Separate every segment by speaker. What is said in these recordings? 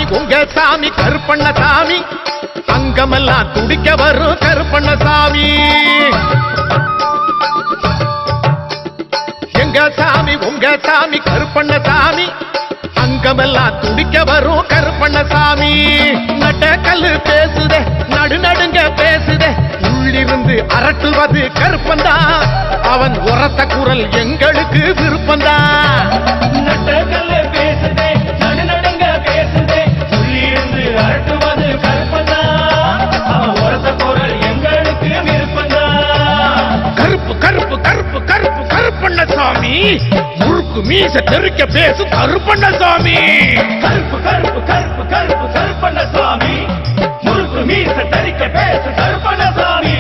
Speaker 1: உங்க சாமி கருப்பண்ண சாமி அங்கமெல்லாம் துடிக்க வரும் கருப்பண்ண சாமி எங்க சாமி உங்க சாமி கருப்பண்ண சாமி அங்கமெல்லாம் துடிக்க வரும் கருப்பண்ண சாமி நட்ட கல்லு பேசுதே நடு நடுங்க பேசுதே உள்ளிருந்து அரட்டுவது கருப்பந்தான் அவன் உரத்த குரல் எங்களுக்கு விருப்பந்தான்
Speaker 2: நட்டக்கல்ல பேசுதே நடுநடுங்க பேசுதே உள்ளிருந்து அரட்டுவது கருப்பந்தான் அவன் உரத்த குரல் எங்களுக்கு விருப்பந்தான்
Speaker 1: கருப்பு கருப்பு கருப்பு கருப்பு கருப்பண்ண சாமி முறுக்கு மீச தெருக்க பேசு கருப்பண்ண சாமி
Speaker 2: கருப்பு கருப்பு கருப்பு கருப்பு கருப்பண்ண சுவாமி முறுக்கு மீச தரிக்க பேசு கருப்பண்ண சுவாமி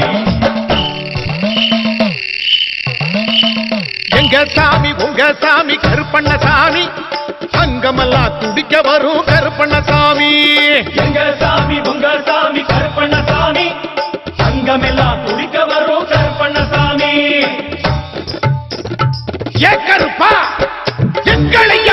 Speaker 1: எங்க சாமி உங்க சாமி கருப்பண்ண சாமி அங்கமெல்லாம் துடிக்க வரும் கருப்பண்ண சாமி
Speaker 2: எங்க சாமி உங்க சாமி கருப்பண்ண சாமி அங்கமெல்லாம் துடிக்க வரும் கருப்பண்ண சாமி
Speaker 1: ஏ கருப்பா எங்களையா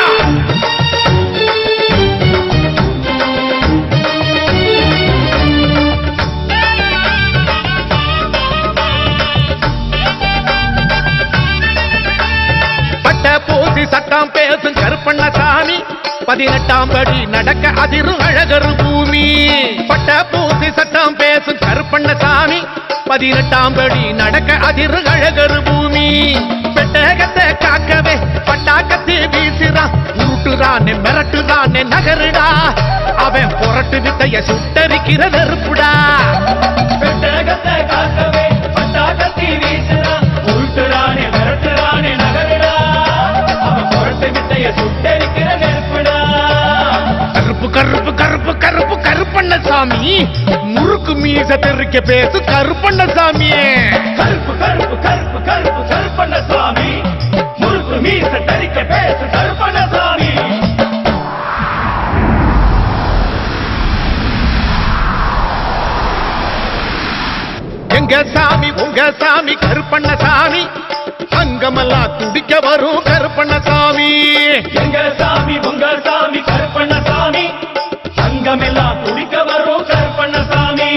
Speaker 1: பட்ட பூசி சட்டம் பேசும் கருப்பண்ண சாமி பதினெட்டாம் படி நடக்க அதிரும் அழகரு பூமி பட்ட பூசி சட்டம் பேசும் கருப்பண்ண சாமி பதினெட்டாம் படி நடக்க அதிரு அழகரு பூமி பெட்டகத்தை காக்கவே பட்டாக்கத்தி வீசுறான் உருட்டுறானே மிரட்டுறானே நகருடா அவன் புரட்டு வித்தைய சுட்டரிக்கிற நெருப்புடா
Speaker 2: பெட்டகத்தை காக்கவே பட்டாக்கத்தி வீசுறான் உருட்டுறானே மிரட்டுறானே நகருடா அவன் புரட்டு வித்தைய சுட்டரிக்கிற நெருப்புடா
Speaker 1: கருப்பு கருப்பு கருப்பு கருப்பு கருப்பண்ண சாமி முறுக்கு மீச தெருக்க பேசு கருப்பண்ண சாமியே
Speaker 2: கருப்பு கருப்பு கருப்பு கருப்பு கருப்பண்ண சுவாமி முறுக்கு மீச தரிக்க பேசு கருப்பண்ண சுவாமி
Speaker 1: எங்க சாமி உங்க சாமி கருப்பண்ண சாமி அங்கமெல்லாம் துடிக்க வரும் கருப்பண்ண சாமி
Speaker 2: எங்க சாமி உங்க சாமி கருப்பண்ண சாமி சங்கமெல்லாம் துடிக்க வரும் கருப்பண்ண சாமி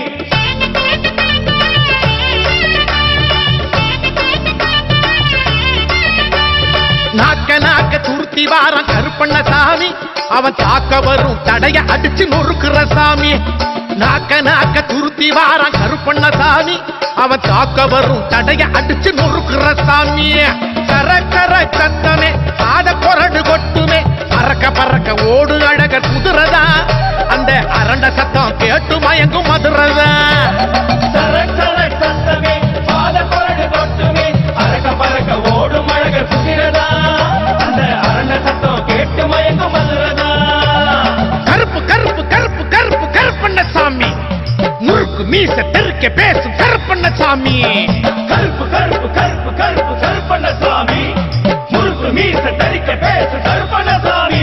Speaker 1: நாக்க நாக்க துருத்தி வாரான் கருப்பண்ண சாமி அவன் தாக்க வரும் தடைய அடிச்சு நொறுக்குற சாமி நாக்க நாக்க துருத்தி வாரான் கருப்பண்ண சாமி அவன் தாக்க வரும் தடைய அடிச்சு நொறுக்குற சாமி கர கர சத்தமே ஆட கொரடு கொட்டுமே பறக்க பறக்க ஓடு அழக குதிரதா அந்த அரண்ட சத்தம் கேட்டு மயங்கும் மதுரதா
Speaker 2: சர சர சத்தமே பாத கொரடு கொட்டுமே பறக்க பறக்க ஓடும் அழக குதிரதா அந்த அரண சத்தம் கேட்டு மயங்கும் மதுரதா
Speaker 1: கருப்பு கருப்பு கருப்பு கருப்பு கருப்பண்ண சாமி முறுக்கு மீச தெருக்க பேசும் கருப்பண்ண சாமி
Speaker 2: கருப்பு கருப்பு கருப்பு கருப்பு கருப்பண்ண சுவாமி முறுக்கு மீச தரிக்க பேசு கருப்பண்ண சுவாமி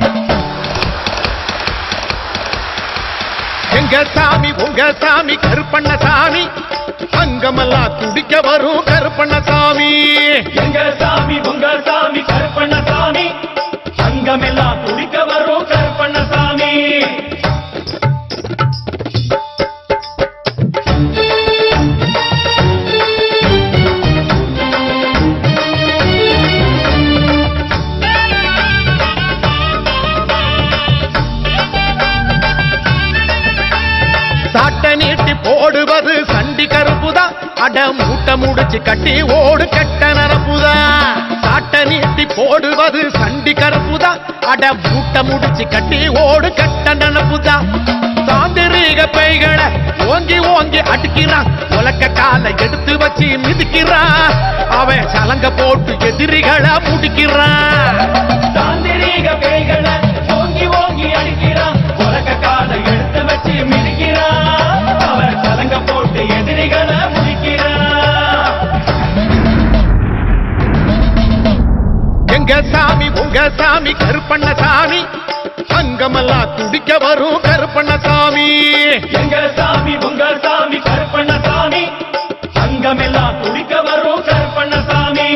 Speaker 1: எங்க சாமி உங்க சாமி கருப்பண்ண சாமி அங்கமெல்லாம் துடிக்க வரும் கருப்பண்ண சாமி
Speaker 2: எங்க சாமி உங்க சாமி கருப்பண்ண சாமி சங்கமெல்லாம் துடிக்க வரும் கருப்பண்ண சாமி
Speaker 1: சாட்ட நீட்டி போடுவது சண்டி கருப்புதான் அட மூட்டை முடிச்சு கட்டி ஓடு கட்ட நரப்புதா சாட்ட நீட்டி போடுவது சண்டி கருப்புதான் அட மூட்டை முடிச்சு கட்டி ஓடு கட்ட நனப்புதா தாந்திரீக பைகளை ஓங்கி ஓங்கி அடிக்கிறான் உலக்க காலை எடுத்து வச்சு மிதிக்கிறான் அவன் சலங்க போட்டு எதிரிகளை முடிக்கிறான்
Speaker 2: தாந்திரீக பேய்களை ஓங்கி ஓங்கி அடிக்கிறான் உலக காலை எடுத்து வச்சு மிதிக்கிறான் அவர் கலங்க போட்டு எதிரிகளை முடிக்கிறான்
Speaker 1: எங்க சாமி உங்க சாமி கருப்பண்ண சாமி அங்கமெல்லாம் துடிக்க வரும் கருப்பண்ண சாமி
Speaker 2: எங்க சாமி உங்க சாமி கருப்பண்ண சாமி சங்கமெல்லாம் துடிக்க வரும் கருப்பண்ண சாமி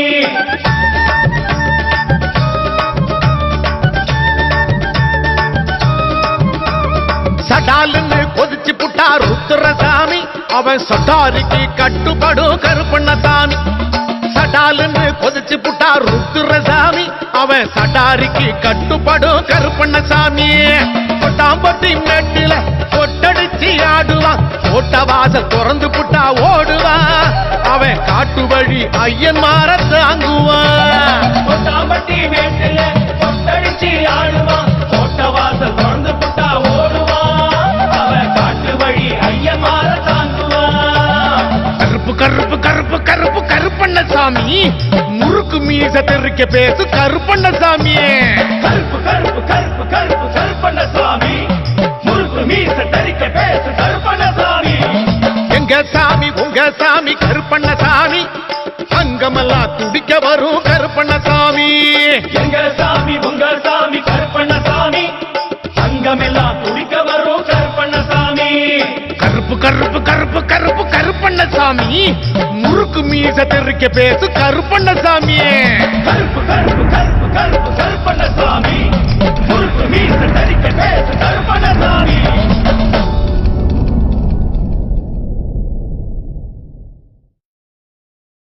Speaker 1: அவன் சட்டாரிக்கு கட்டுப்படும் கருப்பண்ணசாமி சடாலுன்னு கொதிச்சு புட்டா ருத்துரசாமி அவன் சடாரிக்கு கட்டுப்படும் கருப்பண்ணசாமி கொட்டாம்பட்டி மேட்டில கொட்டடிச்சு ஆடுவான் கோட்ட வாசல் திறந்து புட்டா ஓடுவான் அவன் காட்டு வழி ஐயன் மாற தாங்குவான்
Speaker 2: கொட்டாம்பட்டி மேட்டுல கொட்டடிச்சு ஆடுவான் கோட்ட வாசல் திறந்து புட்டா ஓடுவான் அவன் காட்டு வழி ஐயமார தாங்குவான்
Speaker 1: கருப்பு கருப்பு கருப்பு கருப்பு கருப்பண்ணசாமி முறுக்கு மீச தெருக்க பேசு கருப்பண்ணசாமி
Speaker 2: கருப்பு கருப்பு கருப்பு கருப்பு கருப்பண்ண சாமி முறுக்கு மீச தரிக்க பேசு கருப்பண்ண சாமி
Speaker 1: எங்க சாமி உங்க சாமி கருப்பண்ணசாமி அங்கமெல்லாம் துடிக்க வரும் கருப்பண்ணசாமி
Speaker 2: எங்க சாமி உங்க சாமி கருப்பண்ண சாமி சங்கமெல்லாம் துடிக்க வரும் கருப்பண்ண சாமி
Speaker 1: கருப்பு கருப்பு கருப்பு கருப்பு கருப்பண்ணசாமி முறுக்கு மீச தெருக்க பேசு கருப்பண்ணசாமி
Speaker 2: கருப்பு கருப்பு கருப்பு